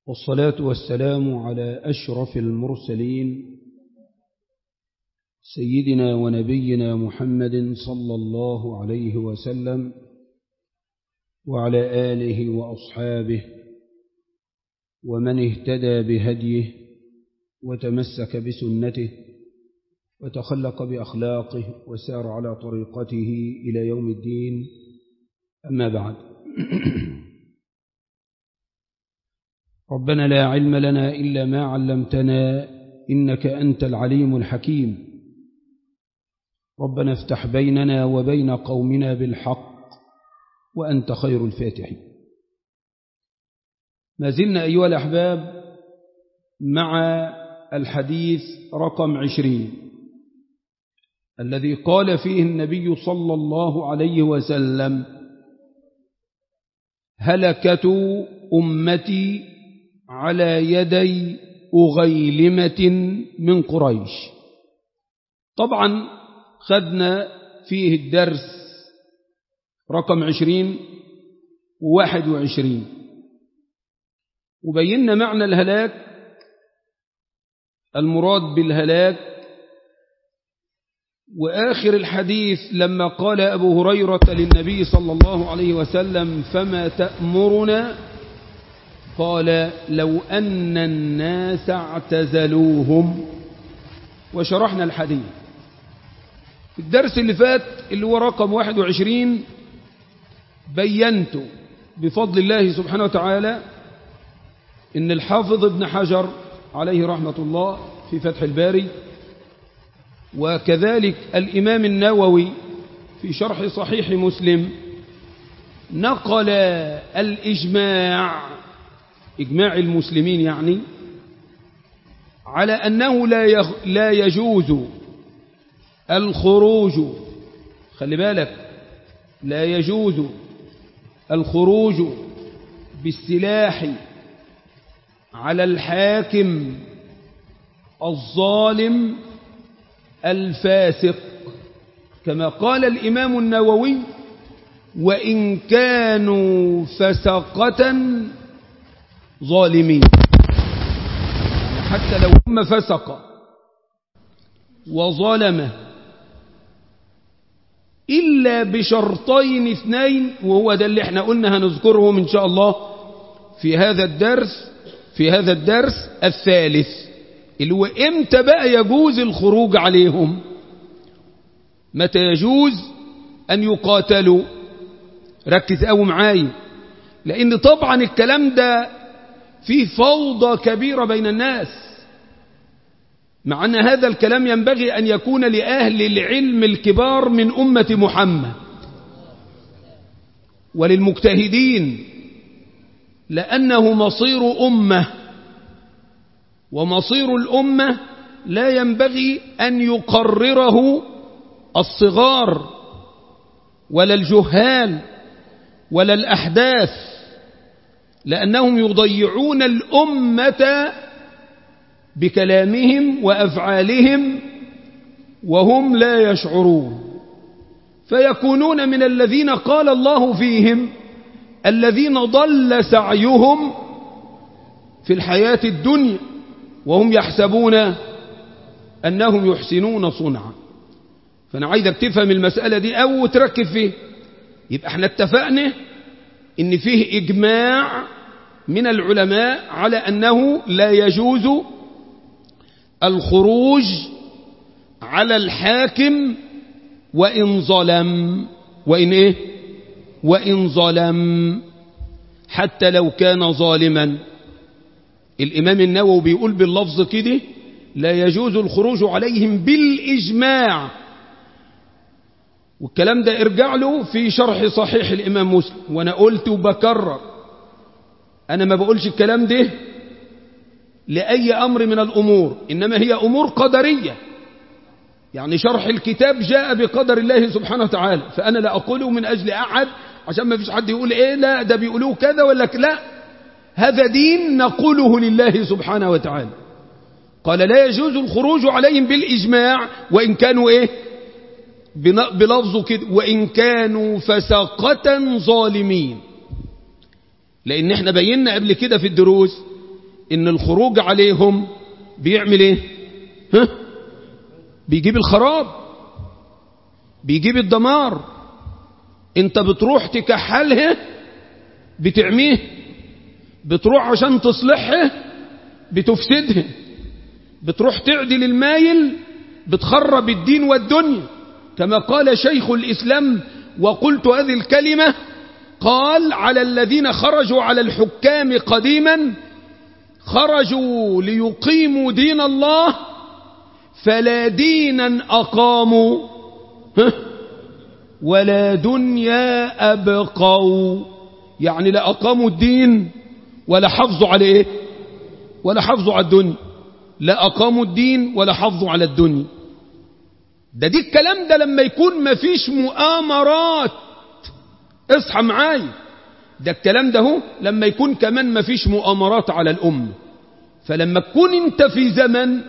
والصلاة والسلام على أشرف المرسلين سيدنا ونبينا محمد صلى الله عليه وسلم وعلى آله وأصحابه ومن اهتدى بهديه وتمسك بسنته وتخلق بأخلاقه وسار على طريقته إلى يوم الدين أما بعد ربنا لا علم لنا إلا ما علمتنا إنك أنت العليم الحكيم ربنا افتح بيننا وبين قومنا بالحق وأنت خير الفاتحين ما زلنا أيها الأحباب مع الحديث رقم عشرين الذي قال فيه النبي صلى الله عليه وسلم هلكة أمتي على يدي أغيلمة من قريش طبعا خدنا فيه الدرس رقم عشرين وواحد وعشرين وبينا معنى الهلاك المراد بالهلاك وآخر الحديث لما قال أبو هريرة للنبي صلى الله عليه وسلم فما تأمرنا قال لو أن الناس اعتزلوهم وشرحنا الحديث في الدرس اللي فات اللي هو رقم 21 بينت بفضل الله سبحانه وتعالى إن الحافظ ابن حجر عليه رحمة الله في فتح الباري وكذلك الإمام النووي في شرح صحيح مسلم نقل الإجماع إجماع المسلمين يعني على أنه لا لا يجوز الخروج خلي بالك لا يجوز الخروج بالسلاح على الحاكم الظالم الفاسق كما قال الإمام النووي وإن كانوا فسقة ظالمين حتى لو هم فسق وظلم إلا بشرطين اثنين وهو ده اللي احنا قلنا هنذكرهم إن شاء الله في هذا الدرس في هذا الدرس الثالث اللي هو امتى بقى يجوز الخروج عليهم متى يجوز أن يقاتلوا ركز قوي معايا لأن طبعا الكلام ده فيه فوضى كبيرة بين الناس مع أن هذا الكلام ينبغي أن يكون لأهل العلم الكبار من أمة محمد وللمجتهدين لأنه مصير أمة ومصير الأمة لا ينبغي أن يقرره الصغار ولا الجهال ولا الأحداث لأنهم يضيعون الأمة بكلامهم وأفعالهم وهم لا يشعرون فيكونون من الذين قال الله فيهم الذين ضل سعيهم في الحياة الدنيا وهم يحسبون أنهم يحسنون صنعا فأنا عايزك تفهم المسألة دي أو تركز فيه يبقى احنا اتفقنا ان فيه إجماع من العلماء على أنه لا يجوز الخروج على الحاكم وإن ظلم وإن إيه وإن ظلم حتى لو كان ظالما الإمام النووي بيقول باللفظ كده لا يجوز الخروج عليهم بالإجماع والكلام ده ارجع له في شرح صحيح الإمام مسلم وأنا قلت وبكرر أنا ما بقولش الكلام ده لأي أمر من الأمور إنما هي أمور قدرية يعني شرح الكتاب جاء بقدر الله سبحانه وتعالى فأنا لا أقوله من أجل أحد عشان ما فيش حد يقول إيه لا ده بيقولوه كذا ولا لا هذا دين نقوله لله سبحانه وتعالى قال لا يجوز الخروج عليهم بالإجماع وإن كانوا إيه بلفظه كده وإن كانوا فسقة ظالمين لأن احنا بينا قبل كده في الدروس ان الخروج عليهم بيعمل ايه ها بيجيب الخراب بيجيب الدمار انت بتروح تكحلها بتعميه بتروح عشان تصلحها بتفسدها بتروح تعدل المايل بتخرب الدين والدنيا كما قال شيخ الإسلام وقلت هذه الكلمة قال على الذين خرجوا على الحكام قديما خرجوا ليقيموا دين الله فلا دينا أقاموا ولا دنيا أبقوا يعني لا أقاموا الدين ولا حافظوا على إيه ولا حافظوا على الدنيا لا أقاموا الدين ولا حافظوا على الدنيا ده دي الكلام ده لما يكون مفيش مؤامرات اصحى معايا ده الكلام ده هو لما يكون كمان مفيش مؤامرات على الأمة فلما تكون انت في زمن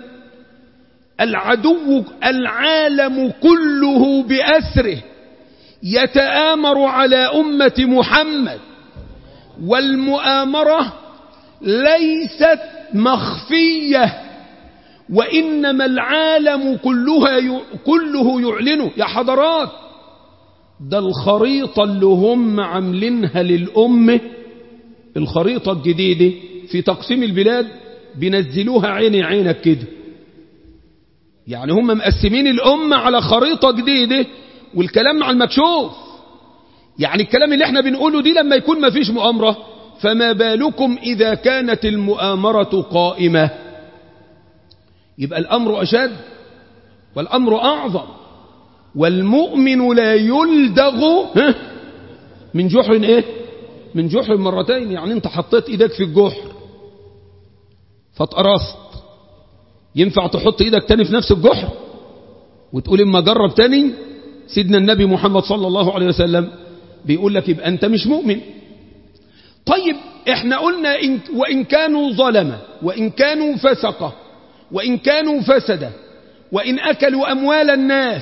العدو العالم كله بأسره يتآمر على أمة محمد والمؤامرة ليست مخفية وإنما العالم كلها كله يعلنه يا حضرات ده الخريطة اللي هم عاملينها للأمة الخريطة الجديدة في تقسيم البلاد بينزلوها عيني عينك كده يعني هم مقسمين الأمة على خريطة جديدة والكلام مع المكشوف يعني الكلام اللي احنا بنقوله دي لما يكون ما فيش مؤامرة فما بالكم إذا كانت المؤامرة قائمة يبقى الأمر أشد والأمر أعظم والمؤمن لا يلدغ من جحر ايه من جحر مرتين يعني انت حطيت ايدك في الجحر فاتقرصت ينفع تحط ايدك تاني في نفس الجحر وتقول اما جرب تاني سيدنا النبي محمد صلى الله عليه وسلم بيقول لك يبقى انت مش مؤمن طيب احنا قلنا إن وإن كانوا ظلمة وإن كانوا فسقة وإن كانوا فسدة وإن أكلوا أموال الناس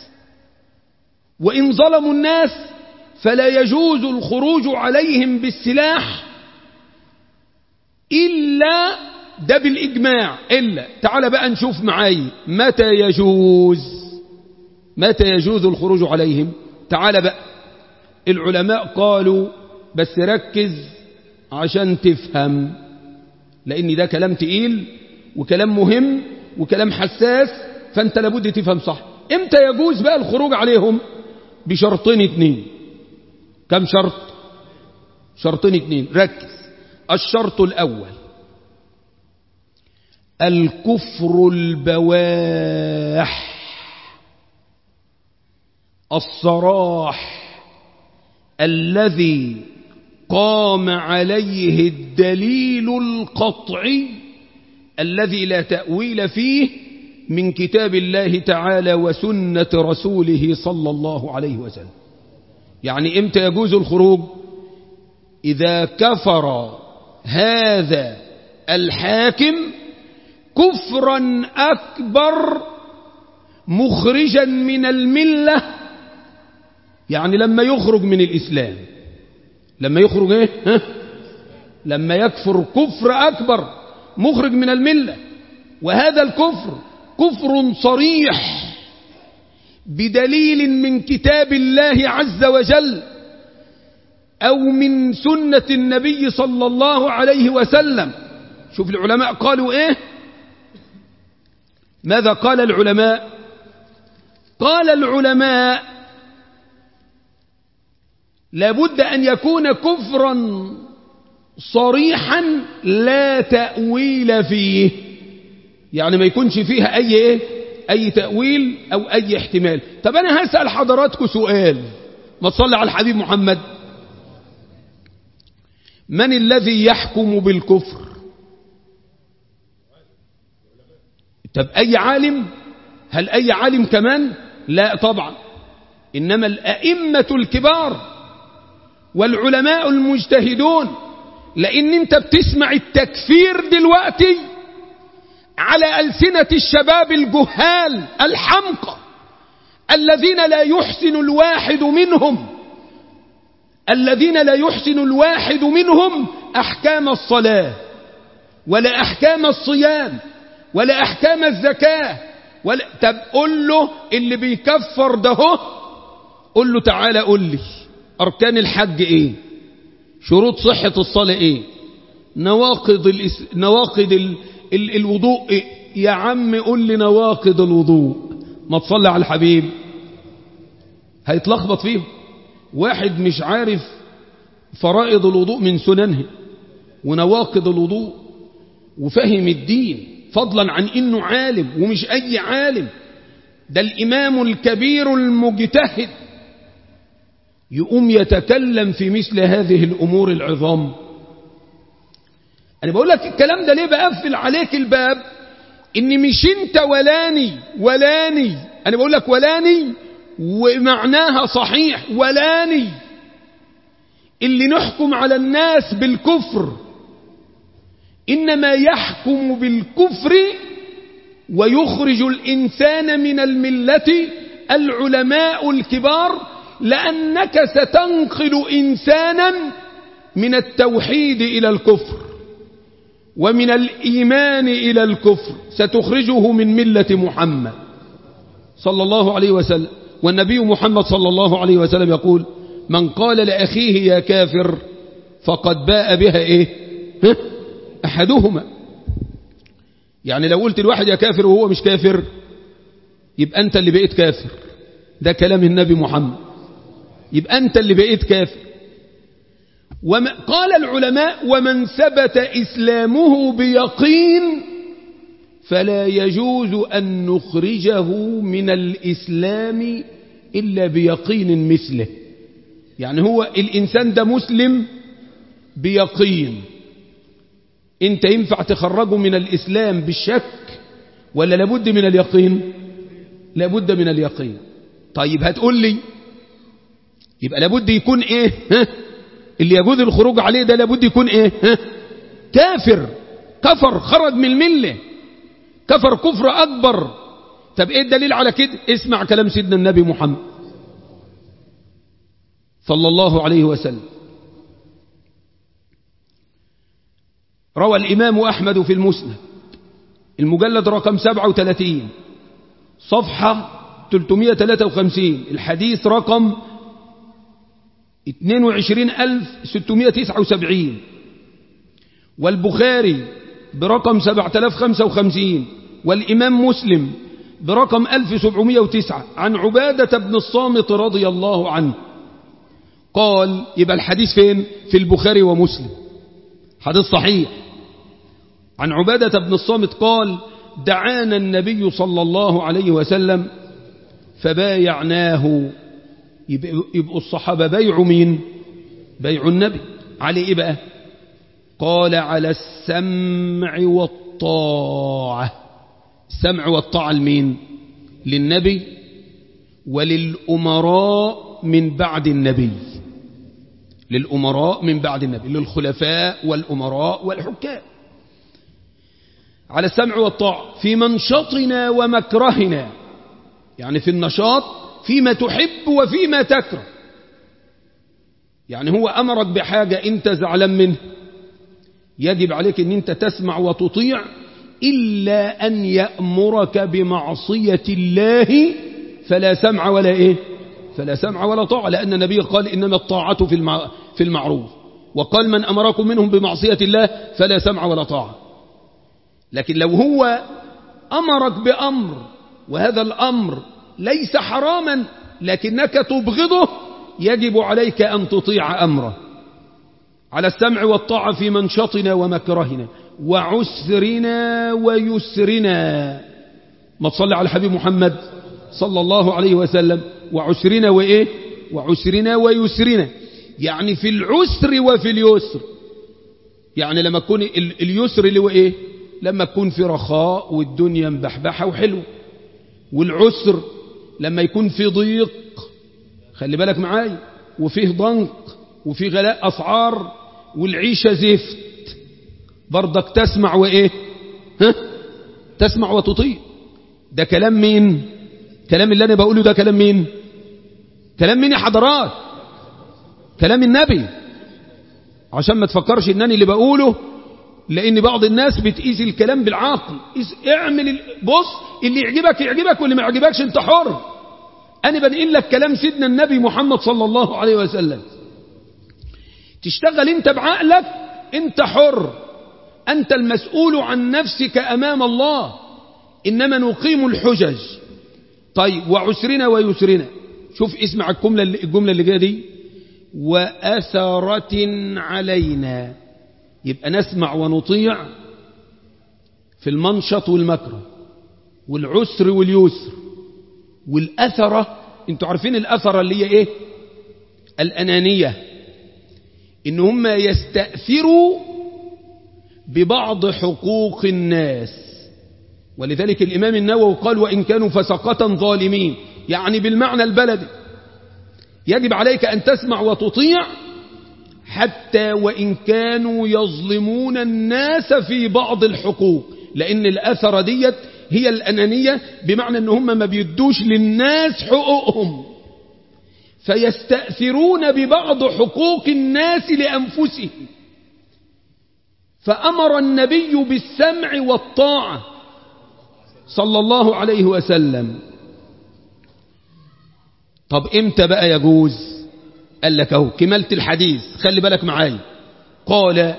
وإن ظلموا الناس فلا يجوز الخروج عليهم بالسلاح إلا ده بالإجماع إلا تعال بقى نشوف معاي متى يجوز متى يجوز الخروج عليهم تعال بقى العلماء قالوا بس ركز عشان تفهم لأن ده كلام تقيل وكلام مهم وكلام حساس فأنت لابد تفهم صح امتى يجوز بقى الخروج عليهم بشرطين اتنين كم شرط شرطين اتنين ركز الشرط الأول الكفر البواح الصراح الذي قام عليه الدليل القطعي الذي لا تأويل فيه من كتاب الله تعالى وسنة رسوله صلى الله عليه وسلم يعني امتى يجوز الخروج إذا كفر هذا الحاكم كفرا أكبر مخرجا من الملة يعني لما يخرج من الإسلام لما يخرج ايه ها؟ لما يكفر كفر أكبر مخرج من الملة وهذا الكفر كفر صريح بدليل من كتاب الله عز وجل أو من سنة النبي صلى الله عليه وسلم شوف العلماء قالوا إيه ماذا قال العلماء قال العلماء لابد أن يكون كفرا صريحا لا تأويل فيه يعني ما يكونش فيها أي إيه؟ أي تأويل أو أي احتمال طب أنا هسأل حضراتكم سؤال ما تصلي على الحبيب محمد من الذي يحكم بالكفر طب أي عالم هل أي عالم كمان لا طبعا إنما الأئمة الكبار والعلماء المجتهدون لأن أنت بتسمع التكفير دلوقتي على ألسنة الشباب الجهال الحمقى الذين لا يحسن الواحد منهم الذين لا يحسن الواحد منهم أحكام الصلاة ولا أحكام الصيام ولا أحكام الزكاة ولا طب قول له اللي بيكفر ده هو قول له تعالى قول لي أركان الحج إيه شروط صحة الصلاة إيه نواقض الإس... نواقض ال... ال... الوضوء إيه؟ يا عم قول لي نواقض الوضوء ما تصلي على الحبيب هيتلخبط فيهم واحد مش عارف فرائض الوضوء من سننه ونواقض الوضوء وفهم الدين فضلا عن انه عالم ومش اي عالم ده الامام الكبير المجتهد يقوم يتكلم في مثل هذه الامور العظام انا بقول لك الكلام ده ليه بقفل عليك الباب ان مش انت ولاني ولاني انا بقول لك ولاني ومعناها صحيح ولاني اللي نحكم على الناس بالكفر إنما يحكم بالكفر ويخرج الإنسان من الملة العلماء الكبار لأنك ستنقل إنسانا من التوحيد إلى الكفر ومن الإيمان إلى الكفر ستخرجه من ملة محمد صلى الله عليه وسلم والنبي محمد صلى الله عليه وسلم يقول من قال لأخيه يا كافر فقد باء بها إيه ها؟ أحدهما يعني لو قلت الواحد يا كافر وهو مش كافر يبقى أنت اللي بقيت كافر ده كلام النبي محمد يبقى أنت اللي بقيت كافر وما قال العلماء ومن ثبت إسلامه بيقين فلا يجوز أن نخرجه من الإسلام إلا بيقين مثله يعني هو الإنسان ده مسلم بيقين انت ينفع تخرجه من الإسلام بالشك ولا لابد من اليقين لابد من اليقين طيب هتقول لي يبقى لابد يكون ايه ها؟ اللي يجوز الخروج عليه ده لابد يكون ايه ها؟ كافر كفر خرج من المله كفر كفر أكبر طب ايه الدليل على كده اسمع كلام سيدنا النبي محمد صلى الله عليه وسلم روى الإمام أحمد في المسند المجلد رقم 37 صفحة 353 الحديث رقم 22679 والبخاري برقم 7055 والإمام مسلم برقم 1709 عن عبادة بن الصامت رضي الله عنه قال يبقى الحديث فين في البخاري ومسلم حديث صحيح عن عبادة بن الصامت قال دعانا النبي صلى الله عليه وسلم فبايعناه يبقوا الصحابة بيعوا مين بيعوا النبي على ايه بقى قال على السمع والطاعة السمع والطاعة لمين للنبي وللأمراء من بعد النبي للأمراء من بعد النبي للخلفاء والأمراء والحكام على السمع والطاعة في منشطنا ومكرهنا يعني في النشاط فيما تحب وفيما تكره يعني هو أمرك بحاجة أنت زعلان منه يجب عليك أن أنت تسمع وتطيع إلا أن يأمرك بمعصية الله فلا سمع ولا إيه فلا سمع ولا طاعة لأن النبي قال إنما الطاعة في المع... في المعروف وقال من أمركم منهم بمعصية الله فلا سمع ولا طاعة لكن لو هو أمرك بأمر وهذا الأمر ليس حراما لكنك تبغضه يجب عليك أن تطيع أمره على السمع والطاعة في منشطنا ومكرهنا وعسرنا ويسرنا ما تصلي على الحبيب محمد صلى الله عليه وسلم وعسرنا وإيه وعسرنا ويسرنا يعني في العسر وفي اليسر يعني لما تكون اليسر اللي هو إيه لما تكون في رخاء والدنيا مبحبحة وحلوة والعسر لما يكون في ضيق خلي بالك معاي وفيه ضنك وفيه غلاء أسعار والعيشة زفت برضك تسمع وإيه ها؟ تسمع وتطيع ده كلام مين كلام اللي أنا بقوله ده كلام مين كلام مين يا حضرات كلام النبي عشان ما تفكرش انني اللي بقوله لأن بعض الناس بتقيس الكلام بالعقل اعمل ال... بص اللي يعجبك يعجبك واللي ما يعجبكش انت حر أنا بنقل لك كلام سيدنا النبي محمد صلى الله عليه وسلم تشتغل انت بعقلك انت حر أنت المسؤول عن نفسك أمام الله إنما نقيم الحجج طيب وعسرنا ويسرنا شوف اسمع الجملة اللي, الجملة اللي جايه دي وأثرة علينا يبقى نسمع ونطيع في المنشط والمكره والعسر واليسر والأثرة انتوا عارفين الأثرة اللي هي ايه الأنانية إن هم يستأثروا ببعض حقوق الناس ولذلك الإمام النووي قال وإن كانوا فسقة ظالمين يعني بالمعنى البلدي يجب عليك أن تسمع وتطيع حتى وإن كانوا يظلمون الناس في بعض الحقوق لأن الأثر ديت هي الأنانية بمعنى أن هم ما بيدوش للناس حقوقهم فيستأثرون ببعض حقوق الناس لأنفسهم فأمر النبي بالسمع والطاعة صلى الله عليه وسلم طب امتى بقى يجوز قال لك اهو كملت الحديث خلي بالك معايا قال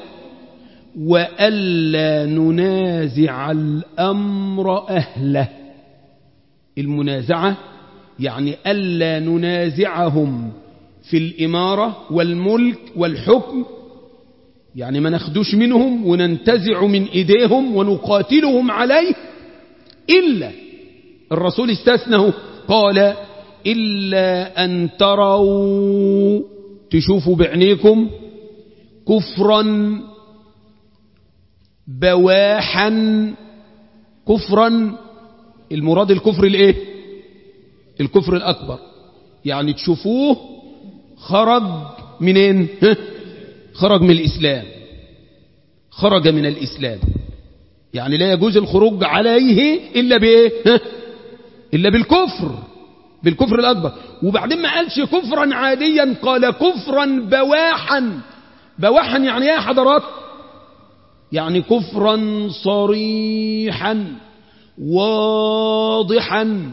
وألا ننازع الأمر أهله المنازعة يعني ألا ننازعهم في الإمارة والملك والحكم يعني ما ناخدوش منهم وننتزع من إيديهم ونقاتلهم عليه إلا الرسول استثنه قال إلا أن تروا تشوفوا بعينيكم كفرا بواحا كفرا المراد الكفر الايه الكفر الأكبر يعني تشوفوه خرج منين خرج من الإسلام خرج من الإسلام يعني لا يجوز الخروج عليه إلا بإيه إلا بالكفر بالكفر الأكبر وبعدين ما قالش كفرا عاديا قال كفرا بواحا بواحا يعني ايه يا حضرات يعني كفرا صريحا واضحا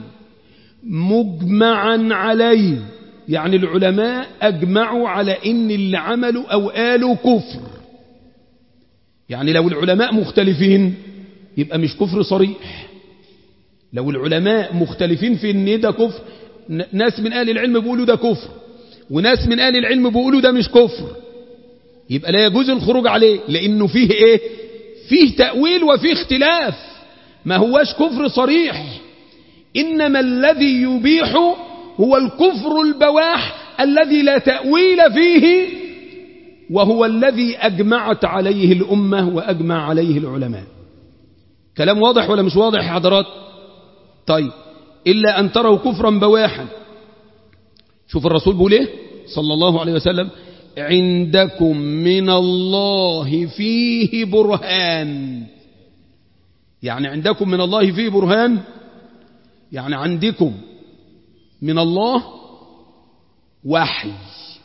مجمعا عليه يعني العلماء أجمعوا على إن اللي عملوا أو قالوا كفر يعني لو العلماء مختلفين يبقى مش كفر صريح لو العلماء مختلفين في ان ده كفر ناس من اهل العلم بيقولوا ده كفر وناس من اهل العلم بيقولوا ده مش كفر يبقى لا يجوز الخروج عليه لانه فيه ايه فيه تأويل وفيه اختلاف ما هواش كفر صريح انما الذي يبيح هو الكفر البواح الذي لا تأويل فيه وهو الذي أجمعت عليه الأمة وأجمع عليه العلماء كلام واضح ولا مش واضح يا حضرات طيب إلا أن تروا كفرا بواحا شوف الرسول بيقول ايه صلى الله عليه وسلم عندكم من الله فيه برهان يعني عندكم من الله فيه برهان يعني عندكم من الله وحي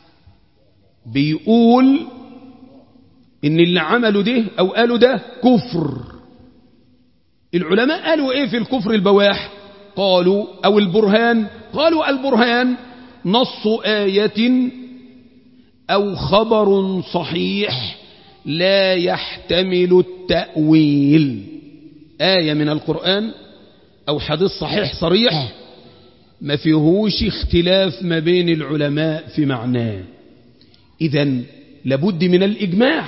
بيقول ان اللي عملوا ده او قالوا ده كفر العلماء قالوا ايه في الكفر البواح قالوا او البرهان قالوا البرهان نص آية او خبر صحيح لا يحتمل التأويل آية من القرآن او حديث صحيح صريح ما فيهوش اختلاف ما بين العلماء في معناه إذا لابد من الإجماع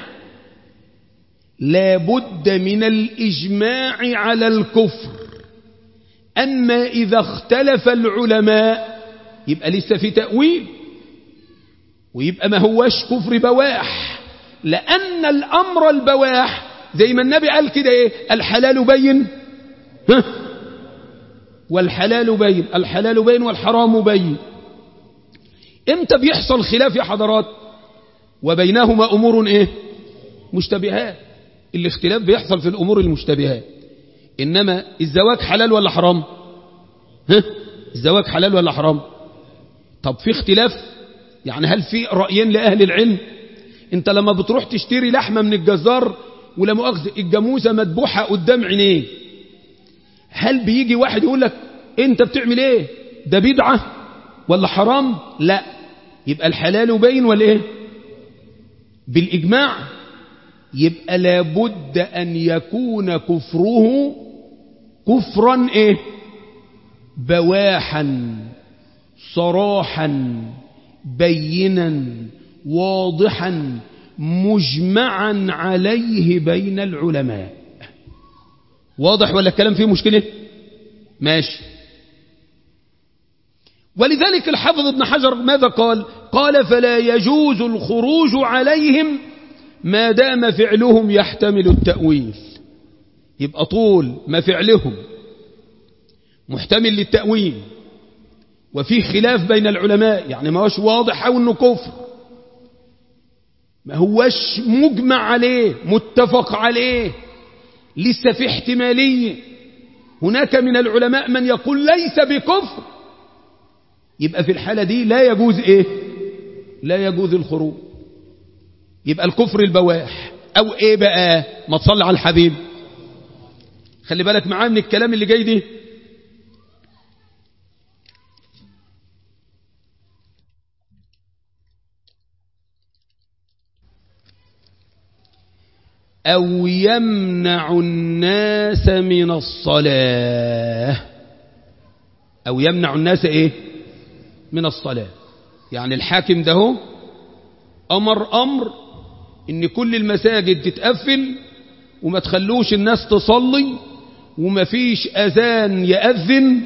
لابد من الإجماع على الكفر أما إذا اختلف العلماء يبقى لسه في تأويل ويبقى ما هوش كفر بواح لأن الأمر البواح زي ما النبي قال كده إيه الحلال بين ها والحلال بين الحلال بين والحرام بين امتى بيحصل خلاف يا حضرات وبينهما أمور إيه مشتبهات الاختلاف بيحصل في الأمور المشتبهات إنما الزواج حلال ولا حرام ها الزواج حلال ولا حرام طب في اختلاف يعني هل في رأيين لأهل العلم انت لما بتروح تشتري لحمة من الجزار ولا مؤاخذة الجاموسة مذبوحة قدام عينيه هل بيجي واحد يقول لك انت بتعمل ايه ده بدعة ولا حرام لا يبقى الحلال باين ولا ايه بالإجماع يبقى لابد أن يكون كفره كفرا ايه بواحا صراحا بينا واضحا مجمعا عليه بين العلماء واضح ولا الكلام فيه مشكلة ماشي ولذلك الحافظ ابن حجر ماذا قال قال فلا يجوز الخروج عليهم ما دام فعلهم يحتمل التأويل يبقى طول ما فعلهم محتمل للتأويل وفي خلاف بين العلماء يعني ما هوش واضح أو أنه كفر ما هوش مجمع عليه متفق عليه لسه في احتمالية هناك من العلماء من يقول ليس بكفر يبقى في الحالة دي لا يجوز ايه لا يجوز الخروج يبقى الكفر البواح او ايه بقى ما تصلي على الحبيب خلي بالك معاه من الكلام اللي جاي دي أو يمنع الناس من الصلاة أو يمنع الناس إيه من الصلاة يعني الحاكم ده هو أمر أمر إن كل المساجد تتقفل وما تخلوش الناس تصلي وما فيش أذان يأذن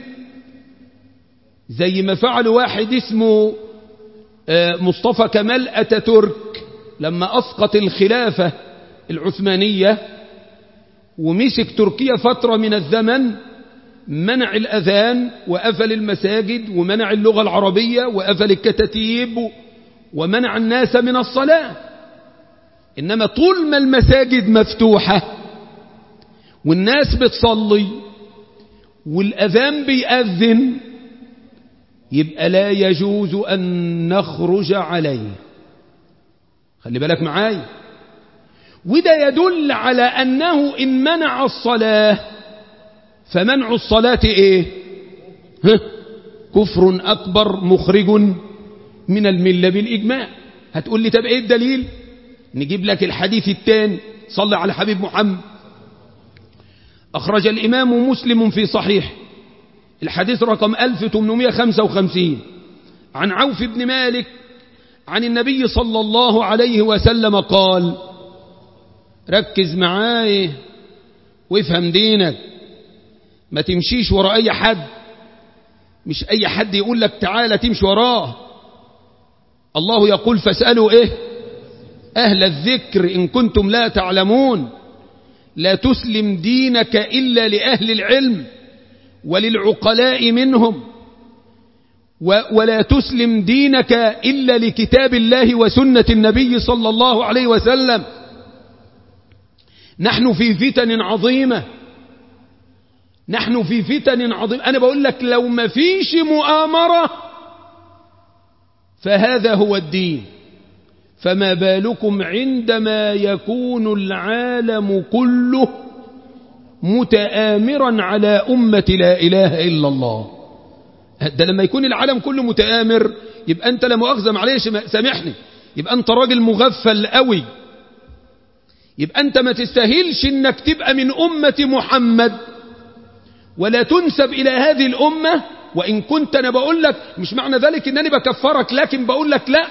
زي ما فعل واحد اسمه مصطفى كمال أتاتورك لما أسقط الخلافة العثمانية ومسك تركيا فترة من الزمن منع الأذان وأفل المساجد ومنع اللغة العربية وأفل الكتاتيب ومنع الناس من الصلاة إنما طول ما المساجد مفتوحة والناس بتصلي والأذان بيأذن يبقى لا يجوز أن نخرج عليه خلي بالك معايا وده يدل على أنه إن منع الصلاة فمنع الصلاة إيه ها؟ كفر أكبر مخرج من الملة بالإجماع هتقول لي طب إيه الدليل نجيب لك الحديث الثاني صلى على حبيب محمد أخرج الإمام مسلم في صحيح الحديث رقم 1855 عن عوف بن مالك عن النبي صلى الله عليه وسلم قال ركز معاي وافهم دينك ما تمشيش ورا أي حد مش أي حد يقول لك تعالى تمشي وراه الله يقول فاسألوا إيه أهل الذكر إن كنتم لا تعلمون لا تسلم دينك إلا لأهل العلم وللعقلاء منهم ولا تسلم دينك إلا لكتاب الله وسنة النبي صلى الله عليه وسلم نحن في فتن عظيمة نحن في فتن عظيمة أنا بقول لك لو ما فيش مؤامرة فهذا هو الدين فما بالكم عندما يكون العالم كله متآمرا على أمة لا إله إلا الله ده لما يكون العالم كله متآمر يبقى أنت لا مؤاخذة معلش سامحني يبقى أنت راجل مغفل قوي يبقى أنت ما تستاهلش أنك تبقى من أمة محمد ولا تنسب إلى هذه الأمة وإن كنت أنا بقول لك مش معنى ذلك أنني بكفرك لكن بقول لك لا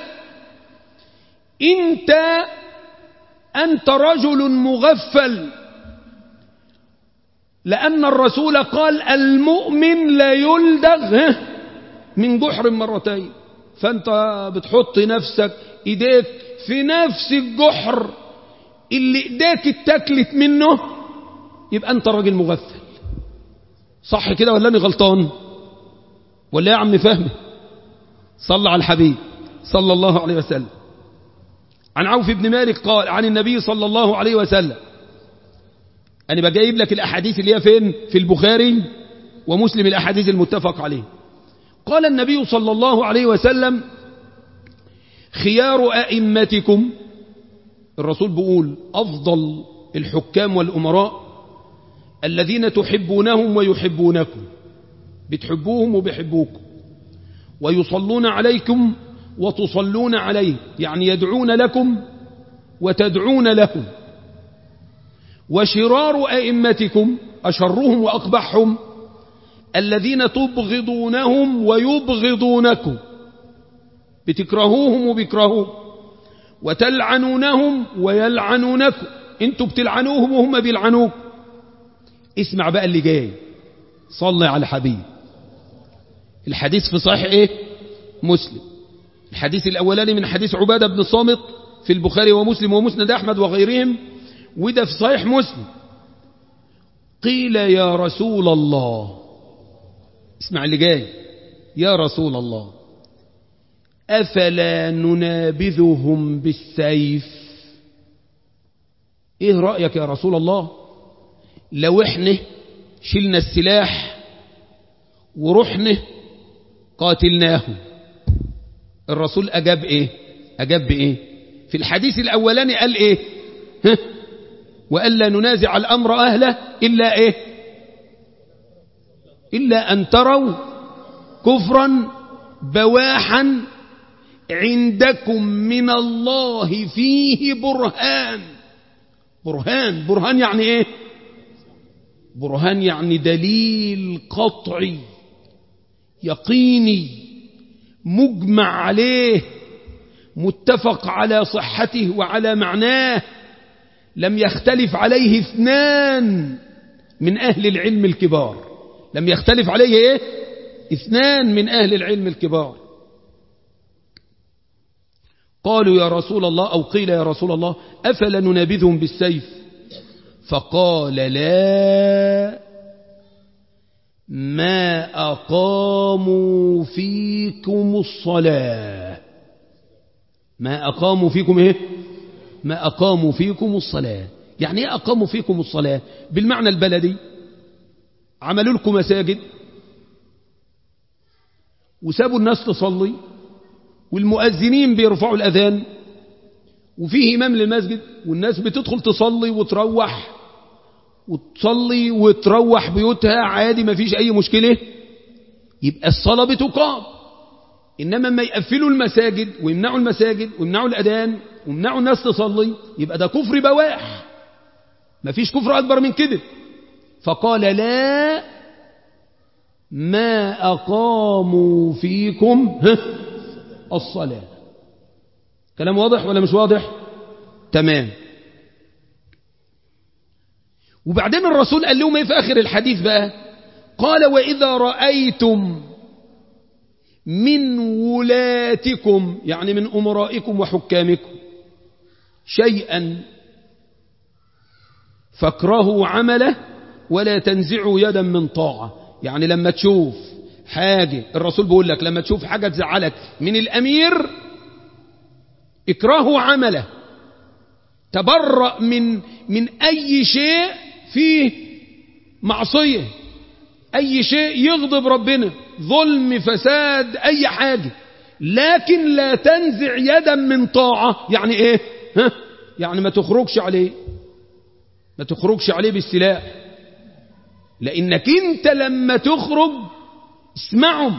أنت أنت رجل مغفل لأن الرسول قال المؤمن لا يلدغ من جحر مرتين فأنت بتحط نفسك إيديك في نفس الجحر اللي إيديك اتكلت منه يبقى أنت راجل مغفل صح كده ولا أنا غلطان ولا يا عم فهمي صلى على الحبيب صلى الله عليه وسلم عن عوف بن مالك قال عن النبي صلى الله عليه وسلم أنا بجايب لك الأحاديث اللي هي فين في البخاري ومسلم الأحاديث المتفق عليه قال النبي صلى الله عليه وسلم خيار أئمتكم الرسول بيقول أفضل الحكام والأمراء الذين تحبونهم ويحبونكم بتحبوهم وبيحبوكم ويصلون عليكم وتصلون عليه يعني يدعون لكم وتدعون لهم وشرار أئمتكم أشرهم وأقبحهم الذين تبغضونهم ويبغضونكم بتكرهوهم وبيكرهوهم وتلعنونهم ويلعنونكم انتوا بتلعنوهم وهم بيلعنوك اسمع بقى اللي جاي صلي على حبيب الحديث في صحيح ايه مسلم الحديث الاولاني من حديث عبادة بن الصامت في البخاري ومسلم ومسند احمد وغيرهم وده في صحيح مسلم قيل يا رسول الله اسمع اللي جاي يا رسول الله أفلا ننابذهم بالسيف ايه رأيك يا رسول الله لو احنا شلنا السلاح ورحنا قاتلناهم الرسول أجاب ايه أجاب بايه في الحديث الأولاني قال ايه ها وألا ننازع الأمر أهله إلا إيه إلا أن تروا كفرا بواحا عندكم من الله فيه برهان برهان برهان يعني إيه برهان يعني دليل قطعي يقيني مجمع عليه متفق على صحته وعلى معناه لم يختلف عليه اثنان من أهل العلم الكبار لم يختلف عليه إيه؟ اثنان من أهل العلم الكبار قالوا يا رسول الله أو قيل يا رسول الله أفلا ننابذهم بالسيف فقال لا ما أقاموا فيكم الصلاة ما أقاموا فيكم إيه ما أقاموا فيكم الصلاة يعني ايه أقاموا فيكم الصلاة بالمعنى البلدي عملوا لكم مساجد وسابوا الناس تصلي والمؤذنين بيرفعوا الأذان وفيه إمام للمسجد والناس بتدخل تصلي وتروح وتصلي وتروح بيوتها عادي ما فيش أي مشكلة يبقى الصلاة بتقام إنما ما يقفلوا المساجد ويمنعوا المساجد ويمنعوا الأذان ويمنعوا الناس تصلي يبقى ده كفر بواح ما فيش كفر أكبر من كده فقال لا ما أقاموا فيكم الصلاة كلام واضح ولا مش واضح تمام وبعدين الرسول قال لهم ايه في آخر الحديث بقى قال وإذا رأيتم من ولاتكم يعني من أمرائكم وحكامكم شيئا فاكرهوا عمله ولا تنزعوا يدا من طاعة يعني لما تشوف حاجة الرسول بيقول لك لما تشوف حاجة تزعلك من الأمير اكرهوا عمله تبرأ من من أي شيء فيه معصية أي شيء يغضب ربنا ظلم فساد أي حاجة لكن لا تنزع يدا من طاعة يعني إيه ها؟ يعني ما تخرجش عليه ما تخرجش عليه بالسلاح لأنك أنت لما تخرج اسمعهم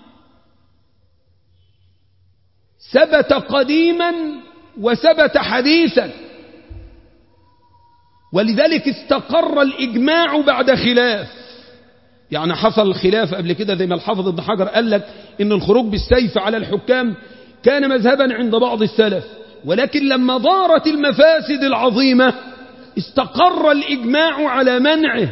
ثبت قديما وثبت حديثا ولذلك استقر الإجماع بعد خلاف يعني حصل خلاف قبل كده زي ما الحافظ ابن حجر قال لك إن الخروج بالسيف على الحكام كان مذهبا عند بعض السلف ولكن لما ضارت المفاسد العظيمة استقر الإجماع على منعه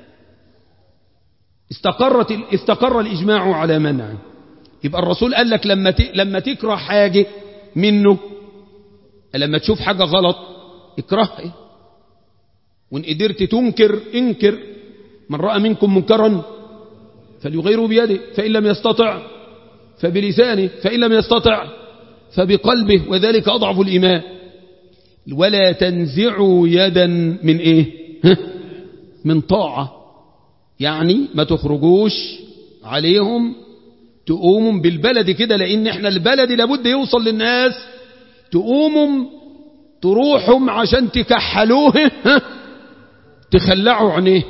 استقرت استقر الإجماع على منعه يبقى الرسول قال لك لما لما تكره حاجة منه لما تشوف حاجة غلط اكرهها وإن قدرت تنكر انكر من رأى منكم منكرا فليغيروا بيده فإن لم يستطع فبلسانه فإن لم يستطع فبقلبه وذلك أضعف الإيمان ولا تنزعوا يدا من إيه من طاعة يعني ما تخرجوش عليهم تقوموا بالبلد كده لأن احنا البلد لابد يوصل للناس تقوموا تروحهم عشان تكحلوه ها؟ تخلعوا عينيه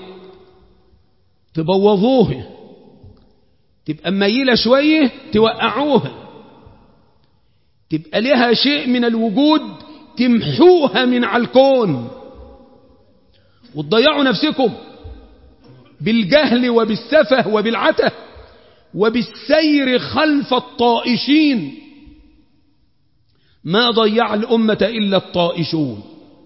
تبوظوه تبقى ميلة شوية توقعوها تبقى لها شيء من الوجود تمحوها من على الكون وتضيعوا نفسكم بالجهل وبالسفه وبالعته وبالسير خلف الطائشين ما ضيع الأمة إلا الطائشون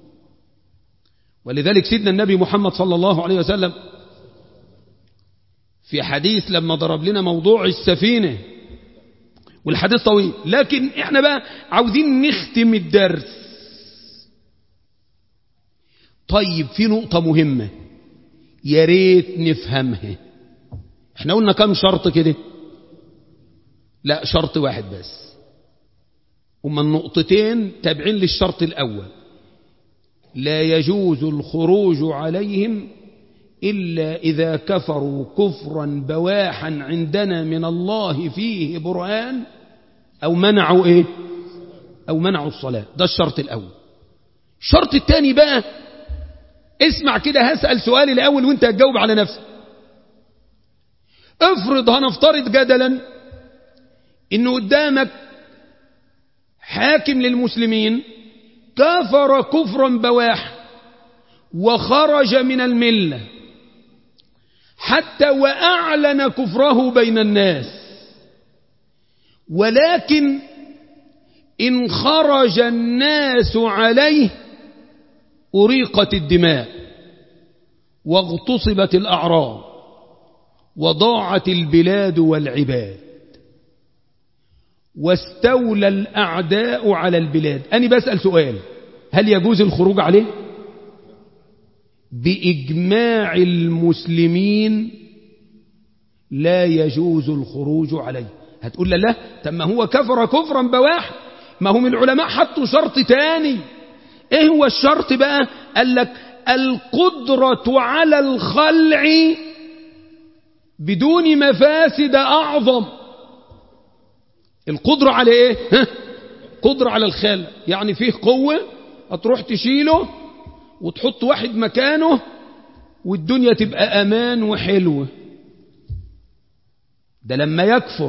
ولذلك سيدنا النبي محمد صلى الله عليه وسلم في حديث لما ضرب لنا موضوع السفينة والحديث طويل لكن احنا بقى عاوزين نختم الدرس طيب في نقطة مهمة يا ريت نفهمها احنا قلنا كم شرط كده لا شرط واحد بس هما النقطتين تابعين للشرط الأول لا يجوز الخروج عليهم إلا إذا كفروا كفرا بواحا عندنا من الله فيه برهان أو منعوا إيه أو منعوا الصلاة ده الشرط الأول الشرط الثاني بقى اسمع كده هسأل سؤالي الأول وانت هتجاوب على نفسك افرض هنفترض جدلا انه قدامك حاكم للمسلمين كفر كفرا بواحا وخرج من المله حتى وأعلن كفره بين الناس ولكن إن خرج الناس عليه أريقت الدماء واغتصبت الأعراض وضاعت البلاد والعباد واستولى الأعداء على البلاد أنا بسأل سؤال هل يجوز الخروج عليه؟ بإجماع المسلمين لا يجوز الخروج عليه هتقول لا طب ما هو كفر كفرا بواح ما هم العلماء حطوا شرط تاني ايه هو الشرط بقى قال لك القدرة على الخلع بدون مفاسد أعظم القدرة على ايه ها؟ قدرة على الخلع يعني فيه قوة هتروح تشيله وتحط واحد مكانه والدنيا تبقى أمان وحلوة ده لما يكفر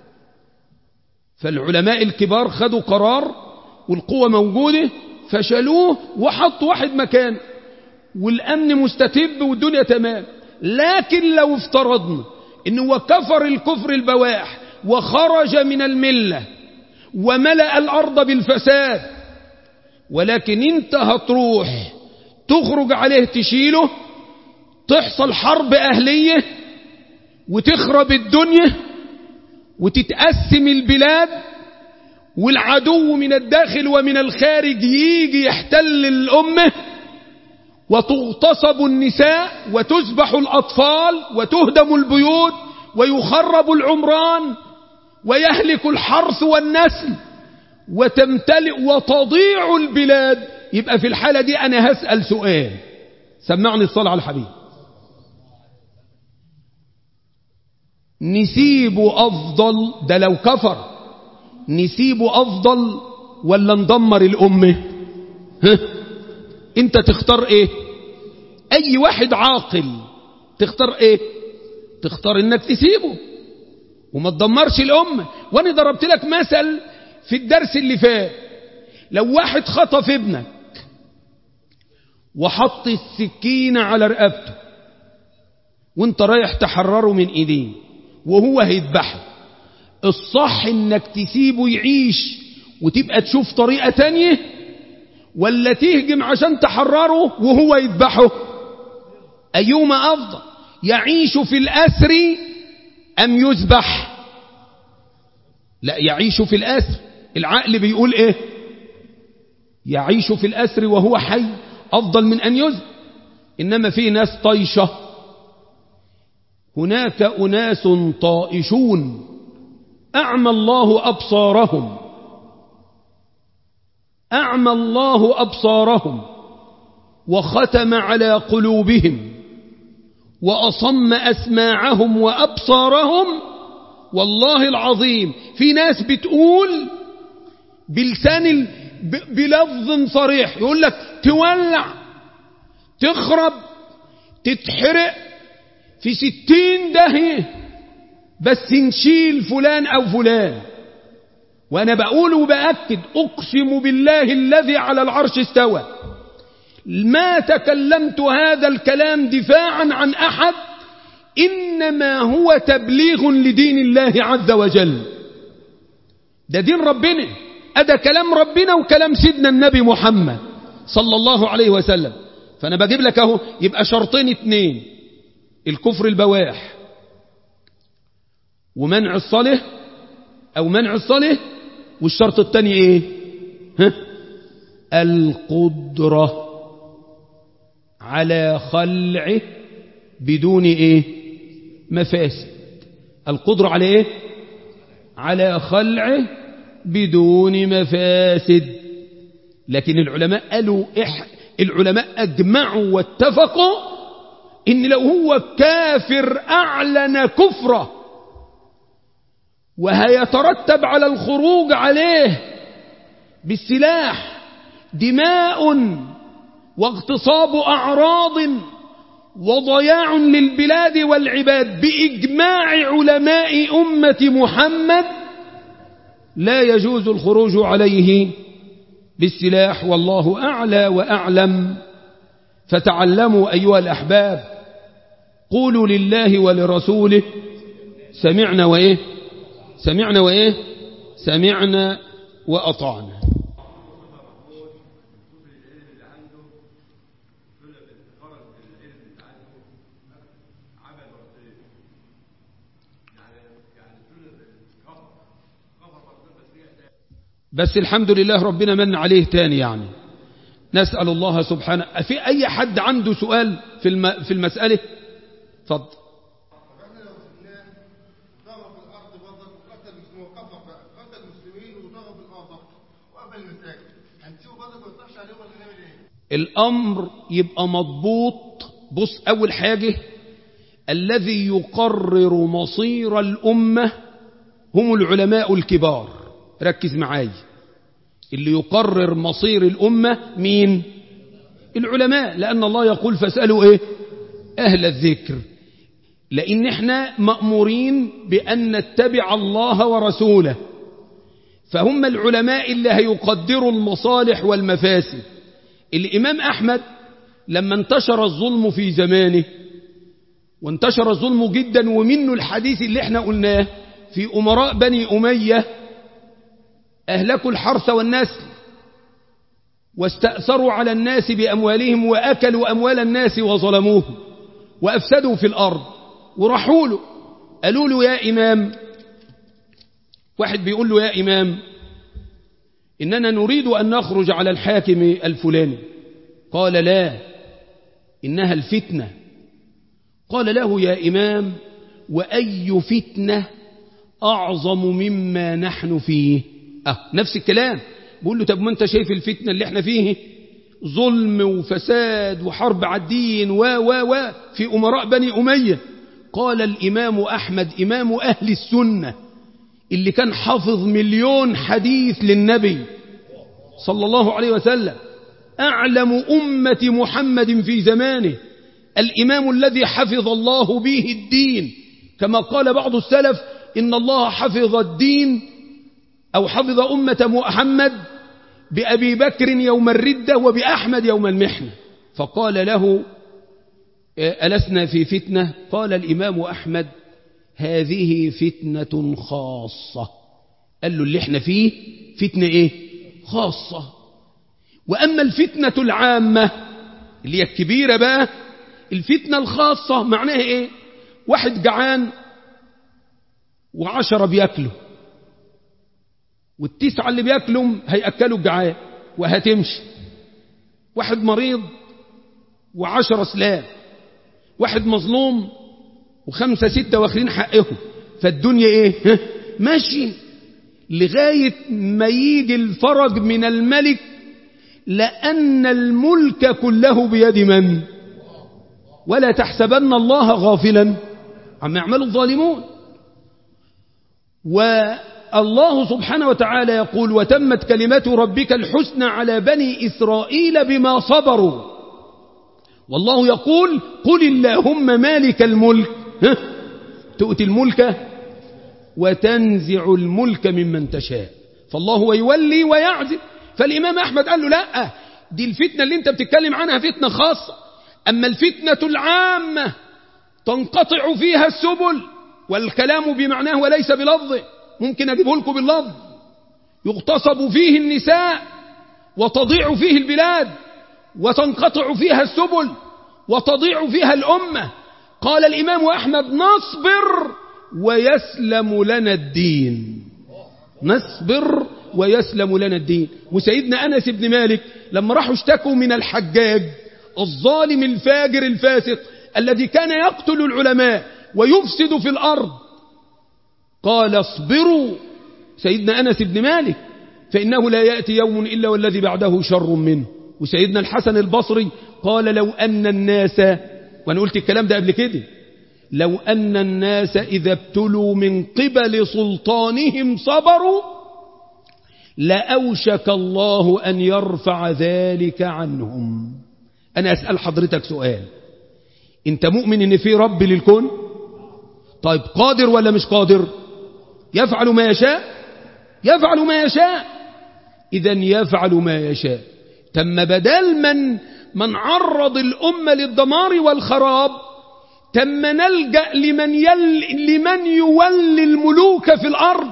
فالعلماء الكبار خدوا قرار والقوة موجودة فشلوه وحطوا واحد مكانه والأمن مستتب والدنيا تمام لكن لو افترضنا انه كفر الكفر البواح وخرج من الملة وملأ الأرض بالفساد ولكن انت هتروح تخرج عليه تشيله تحصل حرب أهلية وتخرب الدنيا وتتقسم البلاد والعدو من الداخل ومن الخارج يجي يحتل الأمة وتغتصب النساء وتذبح الأطفال وتهدم البيوت ويخرب العمران ويهلك الحرث والنسل وتمتلئ وتضيع البلاد يبقى في الحالة دي أنا هسأل سؤال سمعني الصلاة على الحبيب نسيبه أفضل ده لو كفر نسيبه أفضل ولا ندمر الأمة ها؟ انت تختار ايه اي واحد عاقل تختار ايه تختار انك تسيبه وما تدمرش الامة وانا ضربت لك مثل في الدرس اللي فات لو واحد خطف ابنك وحط السكينة على رقبته وانت رايح تحرره من ايديه وهو هيذبحه الصح انك تسيبه يعيش وتبقى تشوف طريقة تانية ولا تهجم عشان تحرره وهو يذبحه أيهما أفضل يعيش في الأسر أم يذبح لا يعيش في الأسر العقل بيقول إيه يعيش في الأسر وهو حي أفضل من أن يذبح إنما في ناس طيشة هناك أناس طائشون أعمى الله أبصارهم أعمى الله أبصارهم وختم على قلوبهم وأصم أسماعهم وأبصارهم والله العظيم في ناس بتقول بلسان ب- بلفظ صريح يقول لك تولع تخرب تتحرق في ستين داهية بس نشيل فلان أو فلان وأنا بقول وبأكد أقسم بالله الذي على العرش استوى ما تكلمت هذا الكلام دفاعا عن أحد إنما هو تبليغ لدين الله عز وجل ده دين ربنا أده كلام ربنا وكلام سيدنا النبي محمد صلى الله عليه وسلم فأنا بجيب لك أهو يبقى شرطين اتنين الكفر البواح ومنع الصالح أو منع الصالح والشرط الثاني إيه ها؟ القدرة على خلعه بدون إيه مفاسد القدرة على إيه على خلعه بدون مفاسد لكن العلماء قالوا إح العلماء أجمعوا واتفقوا إن لو هو كافر أعلن كفره وهيترتب على الخروج عليه بالسلاح دماء واغتصاب أعراض وضياع للبلاد والعباد بإجماع علماء أمة محمد لا يجوز الخروج عليه بالسلاح والله أعلى وأعلم فتعلموا أيها الأحباب قولوا لله ولرسوله سمعنا وإيه سمعنا وإيه سمعنا وأطعنا بس الحمد لله ربنا من عليه تاني يعني نسأل الله سبحانه في أي حد عنده سؤال في الم... في المسألة اتفضل احنا لو سبناه ضرب الارض برضك وقتل المسلمين وكفر بقى قتل المسلمين وضرب الارض وقبل المساجد هنسيبه برضك ما يطلعش عليه ولا نعمل ايه؟ الأمر يبقى مضبوط بص أول حاجة الذي يقرر مصير الأمة هم العلماء الكبار ركز معاي اللي يقرر مصير الأمة مين العلماء لأن الله يقول فاسألوا إيه أهل الذكر لأن احنا مأمورين بأن نتبع الله ورسوله فهم العلماء اللي هيقدروا المصالح والمفاسد الإمام أحمد لما انتشر الظلم في زمانه وانتشر الظلم جدا ومنه الحديث اللي احنا قلناه في أمراء بني أمية أهلكوا الحرث والنسل واستأثروا على الناس بأموالهم وأكلوا أموال الناس وظلموهم وأفسدوا في الأرض وراحوا له قالوا له يا إمام واحد بيقول له يا إمام إننا نريد أن نخرج على الحاكم الفلاني قال لا إنها الفتنة قال له يا إمام وأي فتنة أعظم مما نحن فيه أه نفس الكلام بقول له طب ما أنت شايف الفتنة اللي احنا فيه ظلم وفساد وحرب على الدين و و و في أمراء بني أمية قال الإمام أحمد إمام أهل السنة اللي كان حافظ مليون حديث للنبي صلى الله عليه وسلم أعلم أمة محمد في زمانه الإمام الذي حفظ الله به الدين كما قال بعض السلف إن الله حفظ الدين أو حفظ أمة محمد بأبي بكر يوم الردة وبأحمد يوم المحنة فقال له ألسنا في فتنة قال الإمام أحمد هذه فتنة خاصة قال له اللي احنا فيه فتنة ايه خاصة وأما الفتنة العامة اللي هي الكبيرة بقى الفتنة الخاصة معناها ايه واحد جعان وعشرة بياكلوا والتسعة اللي بياكلوا هيأكلوا الجعان وهتمشي واحد مريض وعشرة سلام واحد مظلوم وخمسة ستة واخرين حقهم فالدنيا ايه ماشي لغاية ما يجي الفرج من الملك لأن الملك كله بيد من ولا تحسبن الله غافلا عما يعمل الظالمون الله سبحانه وتعالى يقول وتمت كلمة ربك الحسنى على بني إسرائيل بما صبروا والله يقول قل اللهم مالك الملك ها؟ تؤتي الملك وتنزع الملك ممن تشاء فالله يولي ويعزل فالإمام أحمد قال له لا دي الفتنة اللي انت بتتكلم عنها فتنة خاصة أما الفتنة العامة تنقطع فيها السبل والكلام بمعناه وليس بلفظه ممكن أجيبه لكم باللفظ يغتصب فيه النساء وتضيع فيه البلاد وتنقطع فيها السبل وتضيع فيها الأمة قال الإمام أحمد نصبر ويسلم لنا الدين نصبر ويسلم لنا الدين وسيدنا أنس بن مالك لما راحوا اشتكوا من الحجاج الظالم الفاجر الفاسق الذي كان يقتل العلماء ويفسد في الأرض قال اصبروا سيدنا أنس بن مالك فإنه لا يأتي يوم إلا والذي بعده شر منه وسيدنا الحسن البصري قال لو أن الناس وأنا قلت الكلام ده قبل كده لو أن الناس إذا ابتلوا من قبل سلطانهم صبروا لأوشك الله أن يرفع ذلك عنهم أنا أسأل حضرتك سؤال أنت مؤمن أن في رب للكون طيب قادر ولا مش قادر يفعل ما يشاء يفعل ما يشاء إذا يفعل ما يشاء تم بدل من من عرض الأمة للدمار والخراب تم نلجأ لمن, يل لمن يولي الملوك في الأرض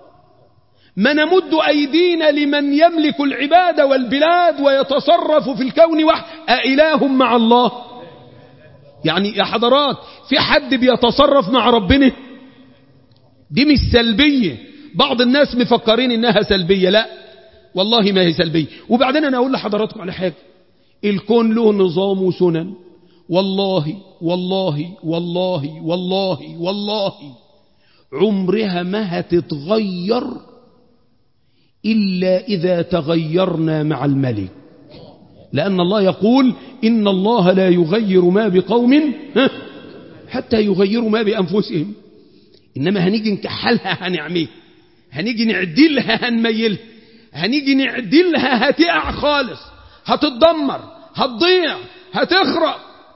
ما نمد أيدينا لمن يملك العباد والبلاد ويتصرف في الكون وحده أإله مع الله يعني يا حضرات في حد بيتصرف مع ربنا دي مش سلبية بعض الناس مفكرين انها سلبية لا والله ما هي سلبية وبعدين انا اقول لحضراتكم على حاجة الكون له نظام وسنن والله والله والله والله والله عمرها ما هتتغير إلا إذا تغيرنا مع الملك لأن الله يقول إن الله لا يغير ما بقوم حتى يغيروا ما بأنفسهم إنما هنيجي نكحلها هنعميه هنيجي نعدلها هنميلها هنيجي نعدلها هتقع خالص هتتدمر هتضيع هتخرق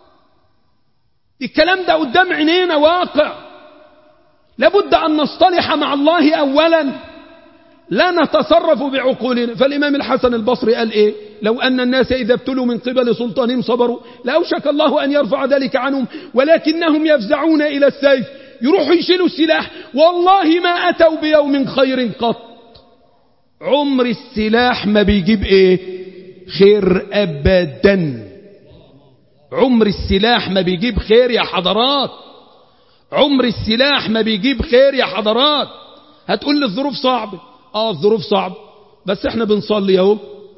الكلام ده قدام عينينا واقع لابد أن نصطلح مع الله أولا لا نتصرف بعقولنا فالإمام الحسن البصري قال إيه لو أن الناس إذا ابتلوا من قبل سلطانهم صبروا لأوشك الله أن يرفع ذلك عنهم ولكنهم يفزعون إلى السيف يروحوا يشيلوا السلاح والله ما أتوا بيوم خير قط عمر السلاح ما بيجيب إيه خير أبدا عمر السلاح ما بيجيب خير يا حضرات عمر السلاح ما بيجيب خير يا حضرات هتقول لي الظروف صعبة اه الظروف صعبة بس احنا بنصلي اهو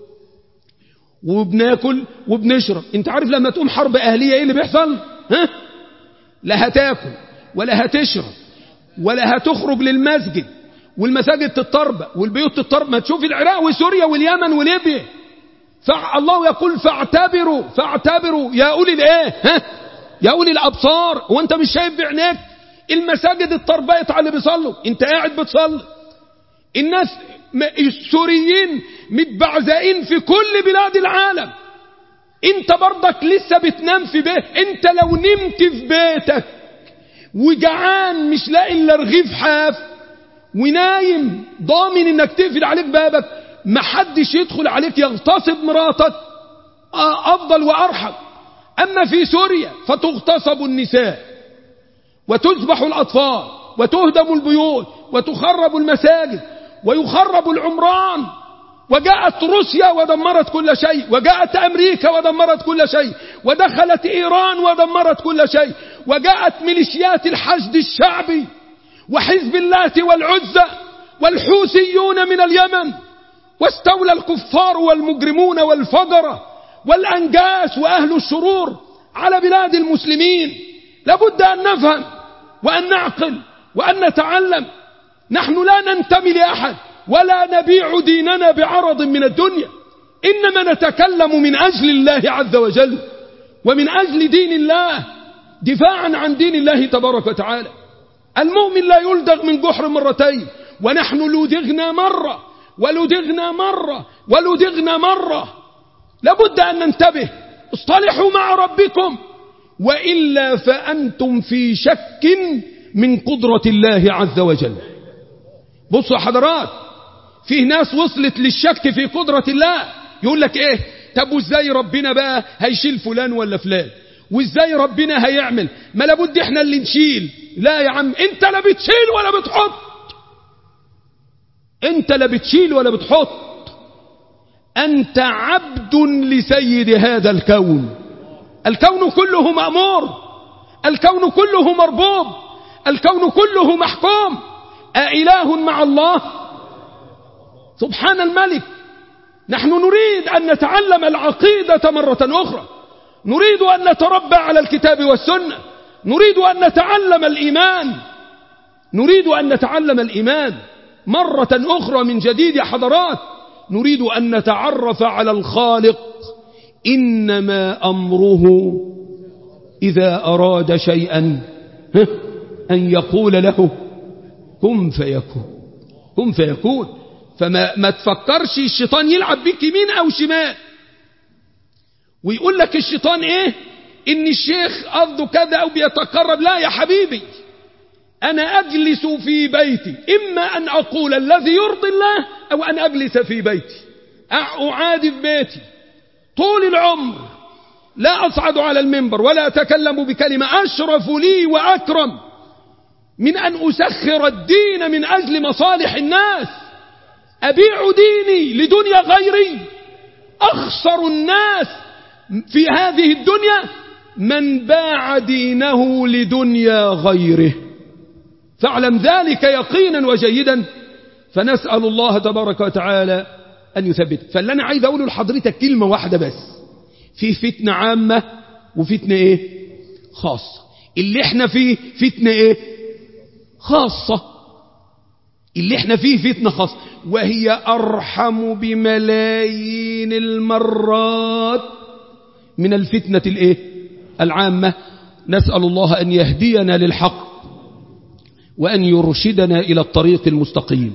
وبناكل وبنشرب انت عارف لما تقوم حرب اهلية ايه اللي بيحصل ها لا هتاكل ولا هتشرب ولا هتخرج للمسجد والمساجد تتطربق والبيوت تتطربق ما تشوف العراق وسوريا واليمن وليبيا فالله يقول فاعتبروا فاعتبروا يا أولي الايه ها يا أولي الأبصار وانت مش شايف بعينيك المساجد اتطربقت على اللي بيصلوا انت قاعد بتصلي الناس السوريين متبعزقين في كل بلاد العالم انت برضك لسه بتنام في بيت انت لو نمت في بيتك وجعان مش لاقي الا رغيف حاف ونايم ضامن انك تقفل عليك بابك محدش يدخل عليك يغتصب مراتك افضل وارحم اما في سوريا فتغتصب النساء وتذبح الاطفال وتهدم البيوت وتخرب المساجد ويخرب العمران وجاءت روسيا ودمرت كل شيء وجاءت أمريكا ودمرت كل شيء ودخلت إيران ودمرت كل شيء وجاءت ميليشيات الحشد الشعبي وحزب اللات والعزة والحوثيون من اليمن واستولى الكفار والمجرمون والفجرة والأنجاس وأهل الشرور على بلاد المسلمين لابد أن نفهم وأن نعقل وأن نتعلم نحن لا ننتمي لأحد ولا نبيع ديننا بعرض من الدنيا إنما نتكلم من أجل الله عز وجل ومن أجل دين الله دفاعا عن دين الله تبارك وتعالى المؤمن لا يلدغ من جحر مرتين ونحن لدغنا مرة ولدغنا مرة ولدغنا مرة لابد أن ننتبه اصطلحوا مع ربكم وإلا فأنتم في شك من قدرة الله عز وجل بصوا حضرات فيه ناس وصلت للشك في قدرة الله يقول لك ايه طب وازاي ربنا بقى هيشيل فلان ولا فلان وازاي ربنا هيعمل ما لابد احنا اللي نشيل لا يا عم انت لا بتشيل ولا بتحط انت لا بتشيل ولا بتحط انت عبد لسيد هذا الكون الكون كله مأمور الكون كله مربوب الكون كله محكوم أإله مع الله سبحان الملك نحن نريد أن نتعلم العقيدة مرة أخرى نريد أن نتربى على الكتاب والسنة نريد أن نتعلم الإيمان نريد أن نتعلم الإيمان مرة أخرى من جديد يا حضرات نريد أن نتعرف على الخالق إنما أمره إذا أراد شيئا أن يقول له كن فيكون كن فيكون فما ما تفكرش الشيطان يلعب بك يمين أو شمال ويقول لك الشيطان إيه إن الشيخ قصده كذا أو بيتقرب لا يا حبيبي أنا أجلس في بيتي إما أن أقول الذي يرضي الله أو أن أجلس في بيتي أعادي في بيتي طول العمر لا أصعد على المنبر ولا أتكلم بكلمة أشرف لي وأكرم من أن أسخر الدين من أجل مصالح الناس أبيع ديني لدنيا غيري أخسر الناس في هذه الدنيا من باع دينه لدنيا غيره فاعلم ذلك يقينا وجيدا فنسأل الله تبارك وتعالى أن يثبت فاللي أنا عايز أقوله لحضرتك كلمة واحدة بس في فتنة عامة وفتنة إيه خاصة اللي احنا فيه فتنة إيه خاصة اللي احنا فيه فتنة خاصة وهي أرحم بملايين المرات من الفتنة الإيه العامة نسأل الله أن يهدينا للحق وأن يرشدنا إلى الطريق المستقيم